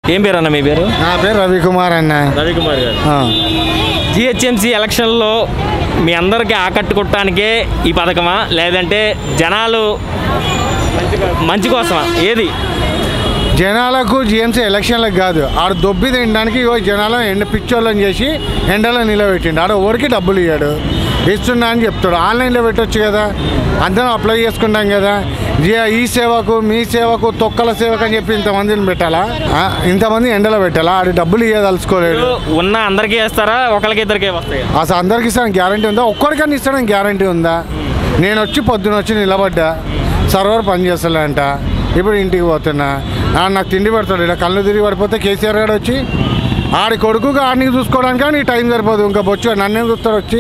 ఏం పేరు అన్న మీ పేరు నా పేరు రవికుమార్ అన్న రవికుమార్ గారు ఆ. జిహెచ్ఎంసీ ఎలక్షన్లో మీ అందరికీ ఆకట్టుకోవటానికే ఈ పథకమా లేదంటే జనాలు మంచి కోసమా ఏది జనాలకు జిఎంసీ ఎలక్షన్లకు కాదు ఆడు దొబ్బి తినడానికి ఇగో జనాలను ఎండ పిచ్చోళ్ళని చేసి ఎండలో నిలబెట్టిండు ఆడ ఎవరికి డబ్బులు ఇయ్యాడు ఇస్తున్నా అని చెప్తాడు ఆన్లైన్లో పెట్టొచ్చు కదా అందరం అప్లై చేసుకుంటాం కదా జి- ఈ సేవకు మీ సేవకు తొక్కల సేవకు అని చెప్పి ఇంతమందిని పెట్టాలా ఆ, ఇంతమంది ఎండలో పెట్టాలా ఆడు డబ్బులు ఇయ్యదలుచుకోలేడు ఇప్పుడు ఉన్న అందరికీ వేస్తారా ఒకరికి ఇద్దరికే వస్తాయి అసలు అందరికి ఇస్తానికి గ్యారంటీ ఉందా ఒక్కడికన్నా ఇస్తానికి గ్యారంటీ ఉందా నేను వచ్చి పొద్దున వచ్చి నిలబడ్డా సర్వర్ పని చేస్తలేంట ఇప్పుడు ఇంటికి పోతున్నా ఆ, నాకు తిండి పెడతాడు ఇక్కడ కళ్ళు తిరిగి పడిపోతే కేసీఆర్ గారు వచ్చి ఆడి కొడుకుగా ఆడికి చూసుకోవడానికి నీ టైం సరిపోదు ఇంకా బొచ్చు నన్నే చూస్తాడు వచ్చి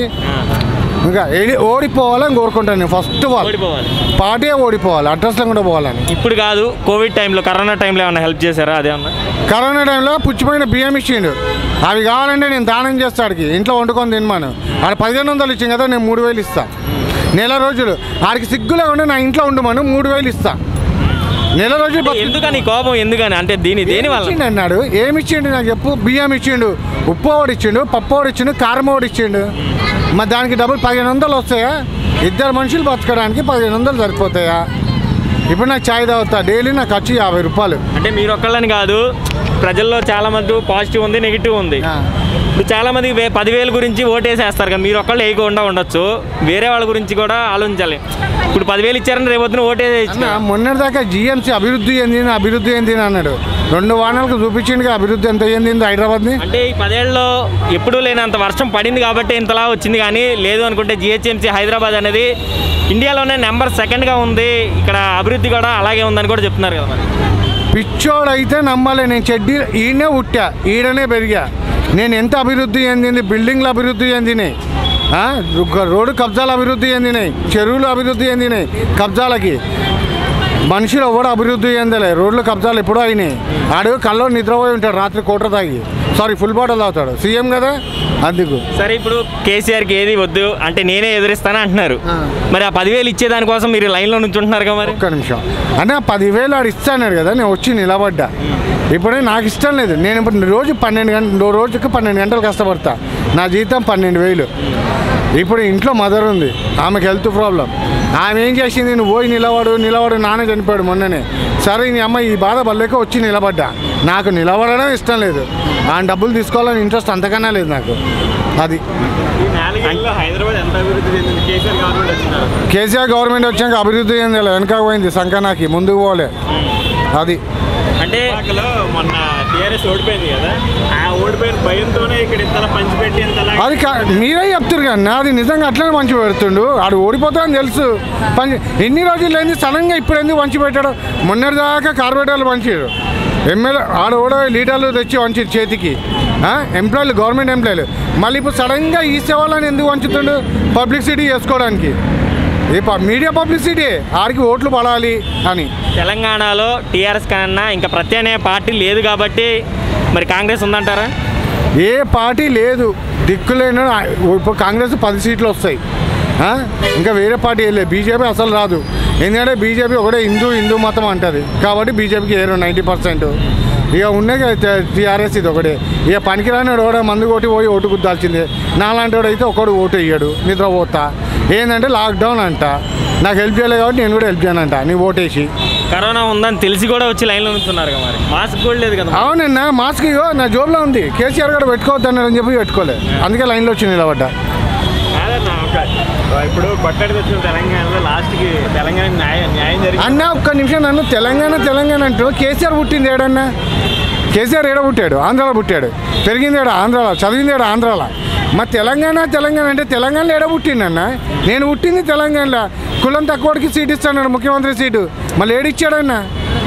ఇంకా ఏడి- ఓడిపోవాలని కోరుకుంటాను నేను ఫస్ట్ ఆఫ్ ఆల్ ఓడిపోవాలి పార్టీ ఓడిపోవాలి అడ్రస్లో కూడా పోవాలని ఇప్పుడు కాదు కోవిడ్ టైంలో కరోనా టైంలో ఏమైనా హెల్ప్ చేశారా అదే అన్న కరోనా టైంలో పుచ్చిపోయిన బియ్యం ఇచ్చిండు అవి కావాలంటే నేను దానం చేస్తాడికి ఇంట్లో వండుకొని తినమాను ఆడ పదిహేను వందలు ఇచ్చింది కదా నేను మూడు వేలు ఇస్తా నెల రోజులు ఆడికి సిగ్గులే ఉండి నా ఇంట్లో ఉండమను మూడు వేలు ఇస్తా నెల రోజులు బతికి- ఎందుకని కోపం ఎందుకని అంటే దీని దేని వల్ల ఇచ్చిండు అన్నాడు ఏమి ఇచ్చిండు నాకు చెప్పు బియ్యం ఇచ్చిండు ఉప్పు ఒకటి ఇచ్చిండు పప్పు ఒకటి ఇచ్చిండు కారం ఒకటి ఇచ్చిండు మరి దానికి డబ్బులు పదిహేను వందలు వస్తాయా ఇద్దరు మనుషులు బతకడానికి పదిహేను వందలు సరిపోతాయా ఇప్పుడు నాకు ఛాయ్ తాగుతా డైలీ నాకు ఖర్చు యాభై రూపాయలు అంటే మీరు ఒక్కళ్ళని కాదు ప్రజల్లో చాలా మంది పాజిటివ్ ఉంది నెగిటివ్ ఉంది ఆ. ఇప్పుడు చాలా మంది వే పదివేల గురించి ఓటేసేస్తారు కదా మీరు ఒక్కళ్ళు వేయకుండా ఉండొచ్చు వేరే వాళ్ళ గురించి కూడా ఆలోచించాలి ఇప్పుడు పదివేలు ఇచ్చారని రేపొద్దున ఓటేసే అన్న మొన్నటిదాకా జిఎంసీ అభివృద్ధి చెందింది అభివృద్ధి చెందింది అన్నాడు రెండు వారాలకు చూపించిండు అభివృద్ధి ఎంత చెందింది హైదరాబాద్ని అంటే ఈ పదేళ్ళలో ఎప్పుడూ లేనంత వర్షం పడింది కాబట్టి ఇంతలా వచ్చింది కానీ లేదు అనుకుంటే జిహెచ్ఎంసీ హైదరాబాద్ అనేది ఇండియాలోనే నెంబర్ సెకండ్గా ఉంది ఇక్కడ అభివృద్ధి కూడా అలాగే ఉందని కూడా చెప్తున్నారు కదా మరి పిచ్చోడైతే నమ్మాలి నేను చెడ్డి ఈడనే పుట్టా ఈడనే పెరిగా నేను ఎంత అభివృద్ధి చెందింది బిల్డింగ్లు అభివృద్ధి చెందినాయి ఆ, ఒక రోడ్డు కబ్జాలు అభివృద్ధి చెందినాయి చెరువులు అభివృద్ధి చెందినాయి కబ్జాలకి మనుషులు ఎవడు అభివృద్ధి చెందలే రోడ్లు కబ్జాలు ఎప్పుడూ అయినాయి ఆడు కల్లో నిద్రపోయి ఉంటాడు రాత్రి కోట తాగి సారీ ఫుల్ బాటిల్ తాగుతాడు సీఎం కదా అందుకు సరే ఇప్పుడు కేసీఆర్కి ఏది వద్దు అంటే నేనే ఎదురిస్తాను అంటున్నారు ఆ. మరి ఆ పదివేలు ఇచ్చేదానికోసం మీరు లైన్లో నుంచి ఉంటున్నారు కదా మరి ఒక్క నిమిషం అంటే ఆ పదివేలు ఆడు ఇస్తాడు కదా నేను వచ్చి నిలబడ్డా ఇప్పుడే నాకు ఇష్టం లేదు నేను ఇప్పుడు రోజు పన్నెండు గంటలు రోజుకి పన్నెండు గంటలు కష్టపడతా నా జీతం పన్నెండు వేలు ఇప్పుడు ఇంట్లో మదర్ ఉంది ఆమెకు హెల్త్ ప్రాబ్లం ఆమె ఏం చేసింది నువ్వు పోయి నిలబడు నిలబడు నాన్న చనిపోయాడు మొన్ననే సరే నీ అమ్మ ఈ బాధ పడలేక వచ్చి నిలబడ్డా నాకు నిలబడడం ఇష్టం లేదు ఆ డబ్బులు తీసుకోవాలని ఇంట్రెస్ట్ అంతకన్నా లేదు నాకు అది హైదరాబాద్ ఎంత అభివృద్ధి చెందింది కేసీఆర్ గవర్నమెంట్ వచ్చినారు కేసీఆర్ గవర్నమెంట్ వచ్చాక అభివృద్ధి చెందాలి వెనక పోయింది సంకనాకి ముందుకు పోలే అది అంటే మొన్న టీఆర్ఎస్ ఓడిపోయింది కదా ఆ ఓడిపోయిన భయంతోనే ఇక్కడ ఇంతలా పంచిపెట్టి ఇంతలా అది కా- మీరే చెప్తారు కానీ అది నిజంగా అట్లనే మంచి పెడుతుండు ఆడు ఓడిపోతాడని తెలుసు పని ఎన్ని రోజులు అయింది సడన్గా ఇప్పుడు ఎందుకు మంచి పెట్టాడు మొన్నటిదాకా కార్పొరేటర్లు పంచారు ఎమ్మెల్యే ఆడ కూడా లీటర్లు తెచ్చి వంచారు చేతికి ఎంప్లాయీలు గవర్నమెంట్ ఎంప్లాయీలు మళ్ళీ ఇప్పుడు సడన్గా ఈ సేవలను ఎందుకు వంచుతుండు పబ్లిసిటీ చేసుకోవడానికి ఇది ప- మీడియా పబ్లిసిటీ ఆడికి ఓట్లు పడాలి అని తెలంగాణలో టీఆర్ఎస్ కన్నా ఇంకా ప్రత్యామ్నాయ పార్టీ లేదు కాబట్టి మరి కాంగ్రెస్ ఉందంటారా ఏ పార్టీ లేదు దిక్కులేని ఇప్పుడు కాంగ్రెస్ పది సీట్లు వస్తాయి ఆ? ఇంకా వేరే పార్టీ వెళ్ళే బీజేపీ అసలు రాదు ఎందుకంటే బీజేపీ ఒకటే హిందూ హిందూ మతం అంటది కాబట్టి బీజేపీకి ఏరు నైంటీ పర్సెంట్ ఇక ఉన్నాయి టీఆర్ఎస్ ఇది ఒకటే ఇక పనికిరాని కూడా మందు కొట్టి పోయి ఓటు గుద్దాల్సిందే నాలాంటి వాడు అయితే ఒకడు ఓటు వేయడు నిద్రపోతా ఏంటంటే లాక్డౌన్ అంట నాకు హెల్ప్ చేయలేదు కాబట్టి నేను కూడా హెల్ప్ చేయనంట నీ ఓటేసి కరోనా ఉందని తెలిసి కూడా వచ్చి లైన్లో ఉంటున్నారు కదా మరి మాస్క్ కూడా లేదు కదా అవునన్నా మాస్క్ ఇగో నా జోబులో ఉంది కేసీఆర్ కూడా పెట్టుకోవద్దు అన్నారని చెప్పి పెట్టుకోలే అందుకే లైన్లో వచ్చి నిలబడ్డా కాదన్న ఒక ఇప్పుడు కొట్టడి వచ్చిన తెలంగాణలో లాస్ట్కి తెలంగాణ న్యాయం న్యాయం జరిగింది అన్న ఒక్క నిమిషం నన్ను తెలంగాణ తెలంగాణ అంటూ కేసీఆర్ పుట్టింది ఏడన్నా కేసీఆర్ ఏడ పుట్టాడు ఆంధ్రాలో పుట్టాడు పెరిగింది ఏడ ఆంధ్రాలో చదివింది ఏడ ఆంధ్రాలో మరి తెలంగాణ తెలంగాణ అంటే తెలంగాణలో ఏడ పుట్టిండన్న నేను పుట్టింది తెలంగాణలో కులం తక్కువడికి సీట్ ఇస్తాడు ముఖ్యమంత్రి సీటు మళ్ళీ ఏడిచ్చాడన్నా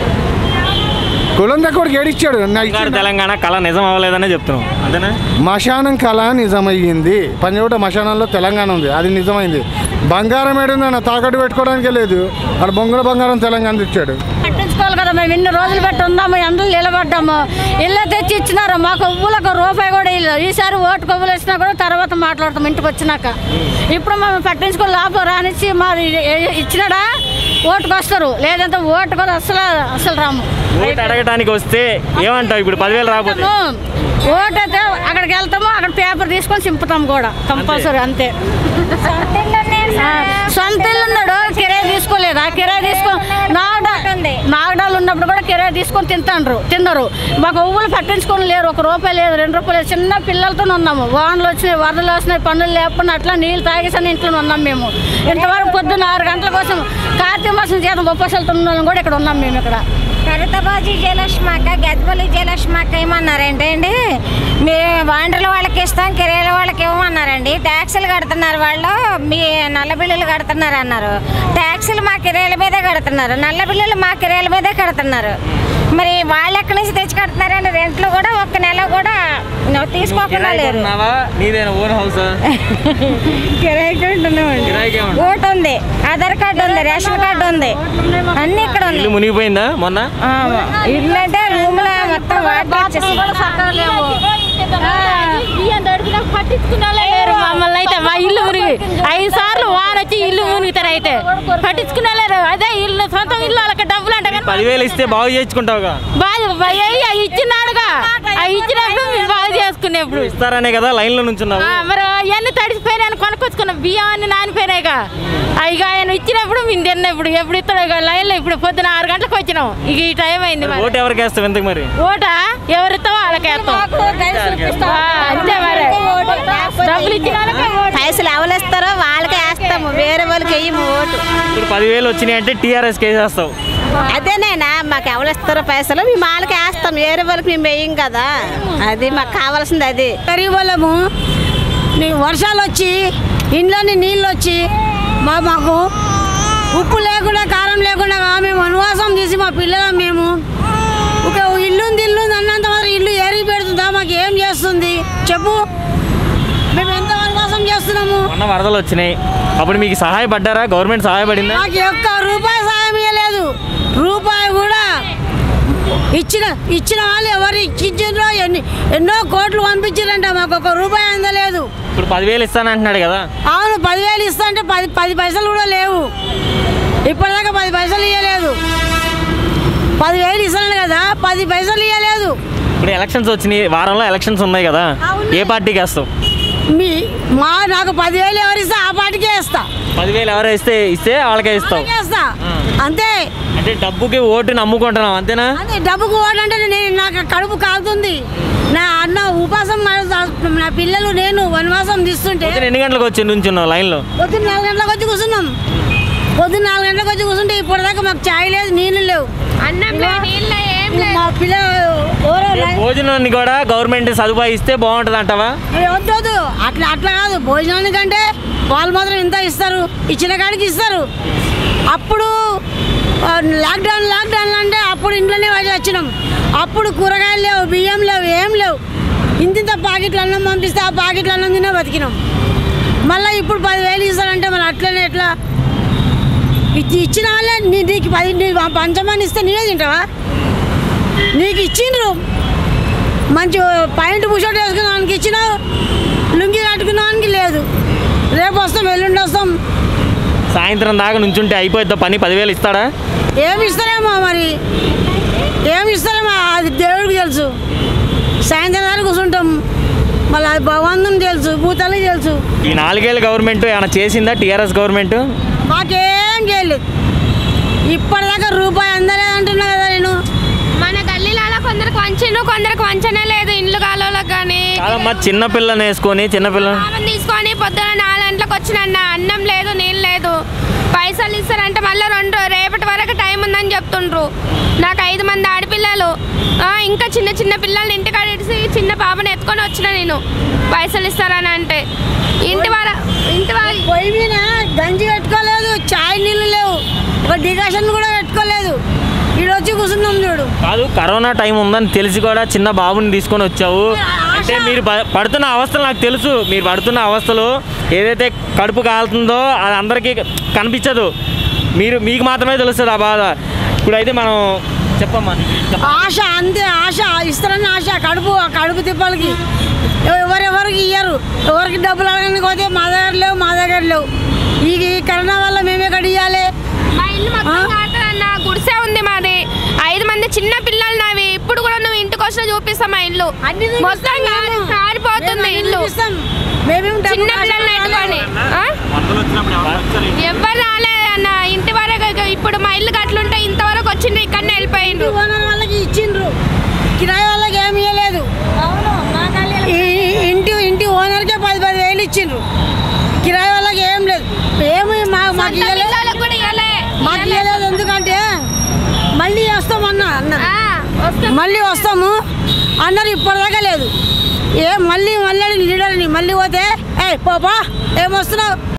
కులం తక్కువడికి ఏడిచ్చాడు నా బంగారు ఇచ్చిండా? తెలంగాణ కళ నిజం అవ్వలేదనే చెప్తున్నాం అంతేనా మశానం కళ నిజమయ్యింది పంజగుట్ట మశానంలో తెలంగాణ ఉంది అది నిజమైంది బంగారం ఏడుందన్న తాకట్టు పెట్టుకోవడానికే లేదు అక్కడ బొంగుల బంగారం తెలంగాణ ఇచ్చాడు పట్టించుకోవాలి కదా మేము ఇన్ని రోజులు పెట్టి ఉందాము ఎండలు నిలబడ్డాము ఇల్లు తెచ్చి ఇచ్చినారు మా కొవ్వులకు రూపాయి కూడా ఇల్లు ఈసారి ఓటు కొవ్వులు ఇచ్చినా కూడా తర్వాత మాట్లాడతాం ఇంటికి వచ్చినాక ఇప్పుడు మేము పట్టించుకో లోపల రానిచ్చి మరి ఏ- ఇచ్చినాడా ఓటుకు వస్తారు లేదంటే ఓటు కూడా అసలు అసలు రాము ఓటు అడగటానికి వస్తే ఏమంటావు ఇప్పుడు పదివేలు రాకపోతే మేము ఓటు అయితే అక్కడికి వెళ్తాము అక్కడ పేపర్ తీసుకొని చింపుతాం కూడా కంపల్సరీ అంతే ఆ, సొంత ఇల్లు ఉన్నాడు కిరాయి తీసుకోలేదు ఆ కిరాయి తీసుకో నాగడా నాగడాలు ఉన్నప్పుడు కూడా కిరాయి తీసుకొని తింటాండ్రు తిన్నారు మాకు ఉవ్వులు పట్టించుకొని లేరు ఒక రూపాయి లేదు రెండు రూపాయలు లేదు చిన్న పిల్లలతో ఉన్నాము వానలు వచ్చినాయి వరదలు వస్తున్నాయి పనులు లేకుండా అట్లా నీళ్ళు తాగేసని ఇంట్లో ఉన్నాం మేము ఇంతవరకు పొద్దున్న ఆరు గంటల కోసం కార్తీక మాసం చేత ఉపవాసాలతో ఉన్న వాళ్ళం కూడా ఇక్కడ ఉన్నాం మేము ఇక్కడ కరితబాజీ జయలక్ష్మక్క గద్బలి జయలక్ష్మక్క ఏమన్నారంటే అండి మీరు వాండ్రల వాళ్ళకి ఇస్తాం కిరాయిల వాళ్ళకి ఇవ్వమన్నారండి ట్యాక్సులు కడుతున్నారు వాళ్ళు మీ నల్ల బిల్లులు కడుతున్నారు అన్నారు ట్యాక్సులు మా కిరాయిల మీదే కడుతున్నారు నల్ల బిల్లులు మా కిరాయిల మీదే కడుతున్నారు మరి వాళ్ళు ఎక్కడి నుంచి తెచ్చి కడుతున్నారండి రెంట్లు కూడా ఒక్క నెల కూడా తీసుకోకుండా లేరు ఉన్నావా నీదేనా ఓన్ హౌస్ కిరాయికి ఉంటున్నామండి కిరాయికే ఉంటున్నావా? ఓటు ఉంది ఆధార్ కార్డు ఉంది రేషన్ కార్డు ఉంది అన్నీ ఇక్కడ ఇల్లు ఉన్నాయి మునిగిపోయిందా మొన్న ఆ, ఇల్లు అంటే రూమ్ లో మొత్తం వాటర్ బాత్రూమ్ కూడా వచ్చేసింది చక్కగా లేవు. లేరు మమ్మల్ని అయితే మా ఇల్లు మునిగి ఐదు సార్లు వాన వచ్చి ఇల్లు మునుగుతారు అయితే పట్టించుకునే లేరు అదే ఇల్లు సొంతం ఇల్లు వాళ్ళకి డబ్బులు అంటే కానీ పదివేలు ఇస్తే బాగు చేయించుకుంటావుగా బాగా అయ్యి అవి ఇచ్చినాడుగా అవి ఇచ్చినప్పుడు మేము బాగా చేసుకునేప్పుడు ఇస్తారనే కదా లైన్ లో నుంచున్నావు ఆ, మరి అవన్నీ తడిసిపోయినాయని కొనుక్కొచ్చుకున్నాం బియ్యం అన్ని నానిపోయినాయిగా ఇక ఆయన ఇచ్చినప్పుడు మేము తిన్నప్పుడు ఎప్పుడు ఇస్తాడు ఇక లైన్లో ఇప్పుడు పొద్దున ఆరు గంటలకు వచ్చినాం ఇక ఈ టైం అయింది మరి ఓటు ఎవరికి వేస్తావు ఎందుకు మరి ఓట ఎవరిస్తావో వాళ్ళకి వేస్తాం ఆ, అంతే మరి డబ్బులు ఇచ్చిన వాళ్ళకే ఓటు. పైసలు ఎవరు ఇస్తారో వాళ్ళకే వేస్తాము వేరే వాళ్ళకి వెయ్యము ఓటు ఇప్పుడు పదివేలు వచ్చినాయి అంటే టీఆర్ఎస్ కేసేస్తావు అదేనైనా మాకు ఎవరు ఇస్తారో పైసలు మేము వాళ్ళకి వేస్తాం వేరే వాళ్ళకి మేము వెయ్యం కదా అది మాకు కావాల్సింది అది గరీబ్ వాళ్ళము నీకు వర్షాలు వచ్చి ఇంట్లోని నీళ్ళు వచ్చి మా మాకు ఉప్పు లేకుండా కారం లేకుండా మేము వనవాసం తీసి మా పిల్లలం మేము ఒక ఇల్లుంది ఇల్లుంది అన్నంత మాత్రం ఇల్లు ఏరి పెడుతుందా మాకు ఏం చేస్తుంది చెప్పు మేము ఎంత వనవాసం చేస్తున్నాము మొన్న వరదలు వచ్చినాయి అప్పుడు మీకు సహాయపడ్డారా గవర్నమెంట్ సహాయపడిందా మాకు ఒక్క రూపాయి సాయం ఇవ్వలేదు రూపాయి కూడా ఇచ్చిన ఇచ్చిన వాళ్ళు ఎవరు ఇచ్చిండ్రో ఎన్ని ఎన్నో కోట్లు పంపించారంట మాకు ఒక రూపాయి అందలేదు ఇప్పుడు పదివేలు ఇస్తానంటున్నాడు కదా అవును పదివేలు ఇస్తా అంటే పది పది పైసలు కూడా లేవు ఇప్పటిదాకా పది పైసలు ఇవ్వలేదు పదివేలు ఇస్తాను కదా పది పైసలు ఇవ్వలేదు ఇప్పుడు ఎలక్షన్స్ వచ్చినాయి వారంలో ఎలక్షన్స్ ఉన్నాయి కదా అవును. ఏ పార్టీకి వేస్తావు మీ మా నాకు పదివేలు ఎవరు ఇస్తా ఆ పాటికే ఇస్తా పదివేలు ఎవరు ఇస్తే ఇస్తే వాళ్ళకే ఇస్తావు వాళ్ళకే ఇస్తా ఆ. అంతే అంటే డబ్బుకి ఓటు నమ్ముకుంటున్నావు అంతేనా అదే డబ్బుకు ఓడంటే నేను నాకు కడుపు కాలుతుంది నా అన్న ఉపాసం మా- నా పిల్లలు నేను వనవాసం తీస్తుంటే పొద్దున ఎన్ని గంటలకు వచ్చి నుంచున్నావు లైన్లో పొద్దున్న నాలుగు గంటలకు వచ్చి కూర్చున్నాం పొద్దున్న నాలుగు గంటలకు వచ్చి కూర్చుంటే ఇప్పటిదాకా మాకు చాయ్ లేదు నీళ్ళు లేవు అన్నం నీళ్ళ ఏం మా పిల్లలు ఎవరో లై- భోజనాన్ని కూడా గవర్నమెంట్ సదుపాయం ఇస్తే బాగుంటుంది అంటావా అరే వద్దు వద్దు అట్లా అట్లా కాదు భోజనానికంటే వాళ్ళు మాత్రం ఇంత ఇస్తారు ఇచ్చిన కాడికి ఇస్తారు అప్పుడు ఆ, లాక్డౌన్ లాక్డౌన్ అంటే అప్పుడు ఇంట్లోనే వచ్చి వచ్చినాం అప్పుడు కూరగాయలు లేవు బియ్యం లేవు ఏం లేవు ఇంత ఇంత ప్యాకెట్లు అన్నం పంపిస్తే ఆ ప్యాకెట్లు అన్నం తినే బతికినాం మళ్ళీ ఇప్పుడు పదివేలు ఇస్తారంటే మరి అట్లనే ఎట్లా ఇచ్చి ఇచ్చిన వాళ్ళే నీ నీకు పది నీ పంచమని ఇస్తే నీవే తింటావా నీకు ఇచ్చిండ్రు మంచి పాయింట్ బుషర్ట్ వేసుకున్నానికి ఇచ్చినావు లుంగి కట్టుకున్నానికి లేదు రేపు వస్తాం ఎల్లుండి వస్తాం సాయంత్రం దాకా నుంచుంటే అయిపోద్దా పని పదివేలు ఇస్తాడా ఏమి ఇస్తారేమో మరి ఏమి ఇస్తారేమో అది దేవుడికి తెలుసు సాయంత్రం దాకా కూర్చుంటాం మళ్ళీ అది భగవంతుని తెలుసు భూతాలకి తెలుసు ఈ నాలుగేళ్ళ గవర్నమెంట్ ఏమైనా చేసిందా టీఆర్ఎస్ గవర్నమెంట్ మాకేం చేయలేదు ఇప్పటిదాకా రూపాయి అందలేదు అంటున్నా కదా నేను మన గల్లీలలో కొందరికి వంచను కొందరికి వంచనే లేదు ఇండ్లు కాలువలకు కానీ కాదమ్మా చిన్న పిల్లని వేసుకొని చిన్న పిల్ల ఆమెను తీసుకొని పొద్దున నాలుగు గంటలకు వచ్చిన అన్నం లేదు నీళ్ళు లేదు పైసలు ఇస్తారంటే మళ్ళీ రెండు రేపటి వరకు టైం ఉందని చెప్తుండ్రు నాకు ఐదు మంది ఆడపిల్లలు ఆ, ఇంకా చిన్న చిన్న పిల్లల్ని ఇంటికాడ ఇడిసి చిన్న పాపని ఎత్తుకొని వచ్చిన నేను పైసలు ఇస్తారని అంటే ఇంటి వార ఇంటి వారి పొయ్యి మీద గంజి పెట్టుకోలేదు చాయ్ నీళ్ళు లేవు ఒక డికాషన్ కూడా పెట్టుకోలేదు ఈడొచ్చి కూర్చున్నాం చూడు కాదు కరోనా టైం ఉందని తెలిసి కూడా చిన్న బాబుని తీసుకొని వచ్చావు అంటే మీరు ప- పడుతున్న అవస్థలు నాకు తెలుసు మీరు పడుతున్న అవస్థలు ఏదైతే కడుపు కాలుతుందో అది అందరికీ కనిపించదు మీరు మీకు మాత్రమే తెలుస్తుంది ఆ బాధ ఇప్పుడైతే మనం చెప్పమ్మా చెప్ప. ఆశ అంతే ఆశ ఇస్తారని ఆశ కడుపు ఆ కడుపు తిప్పలకి ఎవరెవరికి ఇయ్యరు ఎవరికి డబ్బులు అడగడానికి పోతే మా దగ్గర లేవు మా దగ్గర లేవు ఈ ఈ కరోనా వల్ల మేము ఎక్కడ ఇవ్వాలి మా ఇల్లు మొత్తం ఆ? కాటదన్న గుడిసె ఉంది మాది ఐదు మంది చిన్న పిల్లలు నావి ఇప్పుడు కూడా నువ్వు ఇంటికి వచ్చిన చూపిస్తాం మా ఇల్లు అన్ని మొత్తం కారి- కారిపోతుంది ఇల్లు చిన్న పిల్లల్ని ఎత్తుకొని ఆ? ఎవ్వరు రాలేదన్న ఇంటి వరకు ఇక ఇప్పుడు మా ఇల్లు గట్లుంటే ఇంతవరకు వచ్చిండ్రు ఇక్కడనే వెళ్ళిపోయిండ్రు ఓనర్ వాళ్ళకి ఇచ్చిండ్రు కిరాయి వాళ్ళకి ఏమి ఇవ్వలేదు ఈ- ఇంటి ఇంటి ఓనర్కే పది పది వేలు ఇచ్చిండ్రు కిరాయి వాళ్ళకి ఏం లేదు ఏమి మా మాకు సొంత ఇవ్వలేదు పిల్లలకు కూడా ఇవ్వలే మాకు ఇవ్వలేదు ఎందుకంటే మళ్ళీ వస్తామన్న అన్నారు ఆ, వస్తాం. మళ్ళీ వస్తాము అన్నారు ఇప్పటిదాకా లేదు ఏ మళ్ళీ మళ్ళీ లీడర్ని మళ్ళీ పోతే ఏ పోపా ఏమొస్తున్నావు